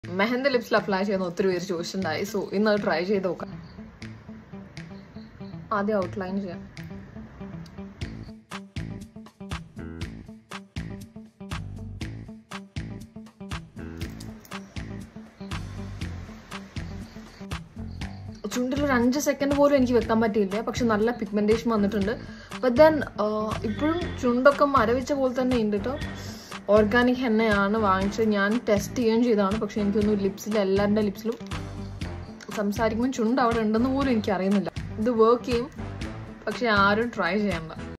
mehndi ലിപ്സിൽ apply ചെയ്യുന്ന ഒത്തിരി പേര് ചോദിച്ചിട്ടുണ്ടായി സോ ഇന്ന് അത് ട്രൈ ചെയ്ത് നോക്കാം ആദ്യം ഔട്ട്ലൈൻ ചെയ്യാം ചുണ്ടിൽ ഒരു അഞ്ച് സെക്കൻഡ് പോലും എനിക്ക് വെക്കാൻ പറ്റിയില്ല പക്ഷെ നല്ല പിഗ്മെന്റേഷൻ വന്നിട്ടുണ്ട് ബട്ട് ദെൻ ഇപ്പോഴും ചുണ്ടൊക്കെ മരവിച്ച പോലെ തന്നെ ഉണ്ട് കേട്ടോ ഓർഗാനിക് എണ്ണയാണ് വാങ്ങിച്ചത് ഞാൻ ടെസ്റ്റ് ചെയ്യുകയും ചെയ്തതാണ് പക്ഷെ എനിക്കൊന്നും ലിപ്സിൽ എല്ലാവരുടെ ലിപ്സിലും സംസാരിക്കുമ്പോൾ ചുണ്ട് അവിടെ ഉണ്ടെന്ന് പോലും എനിക്ക് അറിയുന്നില്ല ഇത് വർക്ക് ചെയ്യും പക്ഷെ ആരും ട്രൈ ചെയ്യണ്ട